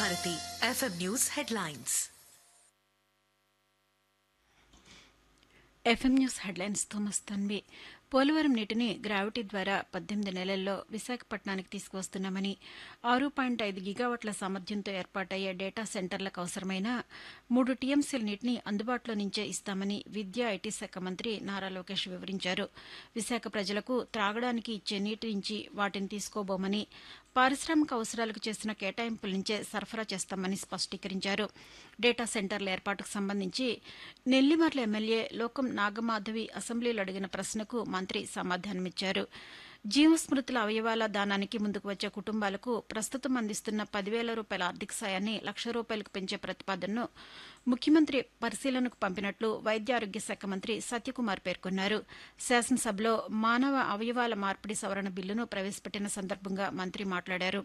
Bharati FM news headlines FM news headlines Thomas Tanvi Polavaram నీటిని gravity ద్వారా పద్దెనిమిది నెలల్లో విశాఖపట్నానికి తీసుకువస్తున్నామని ఆరు పాయింట్ ఐదు గిగావాట్ల సామర్థ్యంతో ఏర్పాటయ్యే డేటా సెంటర్లకు అవసరమైన మూడు టీఎంసీల నీటిని అందుబాటులో నుంచే ఇస్తామని విద్యా ఐటీ శాఖ మంత్రి నారా లోకేష్ వివరించారు విశాఖ ప్రజలకు త్రాగడానికి ఇచ్చే నీటి నుంచి వాటిని తీసుకోబోమని పారిశ్రామిక అవసరాలకు చేసిన కేటాయింపుల నుంచే సరఫరా చేస్తామని స్పష్టీకరించారు డేటా సెంటర్ల ఏర్పాటుకు సంబంధించి నెల్లిమర్ల ఎమ్మెల్యే లోకం నాగమాధవి అసెంబ్లీలో అడిగిన ప్రశ్నకు మంత్రి సమాధానమిచ్చారు జీవస్మృతుల అవయవాల దానానికి ముందుకు వచ్చే కుటుంబాలకు ప్రస్తుతం అందిస్తున్న పదివేల రూపాయల ఆర్థిక సాయాన్ని లక్ష రూపాయలకు పెంచే ప్రతిపాదనను ముఖ్యమంత్రి పరిశీలనకు పంపినట్లు వైద్య ఆరోగ్య శాఖ మంత్రి సత్యకుమార్ పేర్కొన్నారు శాసనసభలో మానవ అవయవాల మార్పిడి సవరణ బిల్లును ప్రవేశపెట్టిన సందర్భంగా మంత్రి మాట్లాడారు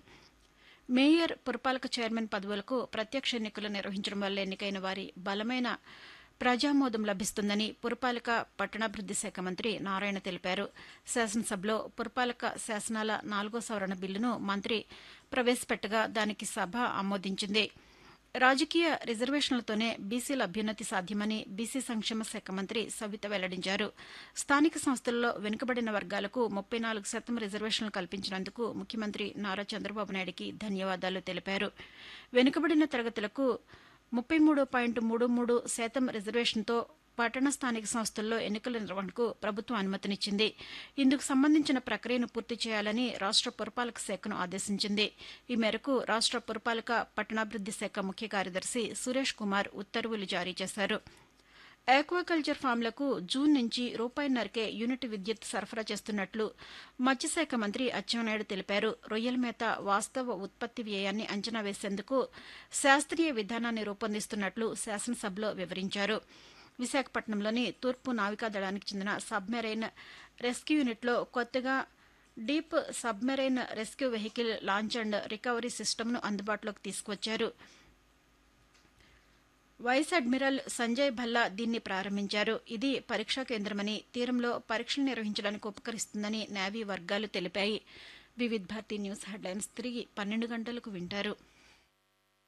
మేయర్ పురపాలక చైర్మన్ పదవులకు ప్రత్యక్ష ఎన్నికలు నిర్వహించడం వల్ల ఎన్నికైన వారి బలమైన ప్రజామోదం లభిస్తుందని పురపాలక పట్టణాభివృద్ది శాఖ మంత్రి నారాయణ తెలిపారు శాసనసభలో పురపాలక శాసనాల నాలుగో సవరణ బిల్లును మంత్రి ప్రవేశపెట్టగా దానికి సభ ఆమోదించింది రాజకీయ రిజర్వేషన్లతోనే బీసీల అభ్యున్నతి సాధ్యమని బీసీ సంక్షేమ శాఖ మంత్రి సవిత వెల్లడించారు స్థానిక సంస్థల్లో వెనుకబడిన వర్గాలకు ముప్పై నాలుగు శాతం రిజర్వేషన్లు కల్పించినందుకు ముఖ్యమంత్రి నారా చంద్రబాబు నాయుడికి ధన్యవాదాలు తెలిపారు వెనుకబడిన తరగతులకు ముప్పై మూడు పాయింట్ మూడు మూడు శాతం రిజర్వేషన్తో పట్టణ స్థానిక సంస్థల్లో ఎన్నికల నిర్వహణకు ప్రభుత్వం అనుమతినిచ్చింది ఇందుకు సంబంధించిన ప్రక్రియను పూర్తి చేయాలని రాష్ట పురపాలక శాఖను ఆదేశించింది ఈ మేరకు రాష్ట పురపాలక పట్టణాభివృద్ది శాఖ ముఖ్య కార్యదర్శి సురేష్ కుమార్ ఉత్తర్వులు జారీ చేశారు ఆక్వాకల్చర్ ఫామ్లకు జూన్ నుంచి రూపాయిన్నరకే యూనిట్ విద్యుత్ సరఫరా చేస్తున్నట్లు మత్స్యశాఖ మంత్రి అచ్చెన్నాయుడు తెలిపారు రొయ్యల మేత వాస్తవ ఉత్పత్తి వ్యయాన్ని అంచనా వేసేందుకు శాస్త్రీయ విధానాన్ని రూపొందిస్తున్నట్లు శాసనసభలో వివరించారు విశాఖపట్నంలోని తూర్పు నావికాదళానికి చెందిన సబ్మెరైన్ రెస్క్యూ యూనిట్లో కొత్తగా deep submarine rescue vehicle launch and recovery సిస్టమ్ను అందుబాటులోకి తీసుకువచ్చారు వైస్ అడ్మిరల్ సంజయ్ భల్లా దీన్ని ప్రారంభించారు ఇది పరీక్షా కేంద్రమని తీరంలో పరీక్షలు నిర్వహించడానికి ఉపకరిస్తుందని నేవీ వర్గాలు తెలిపాయి వివిధ్ భారతి న్యూస్ హెడ్లైన్స్ తిరిగి పన్నెండు గంటలకు వింటారు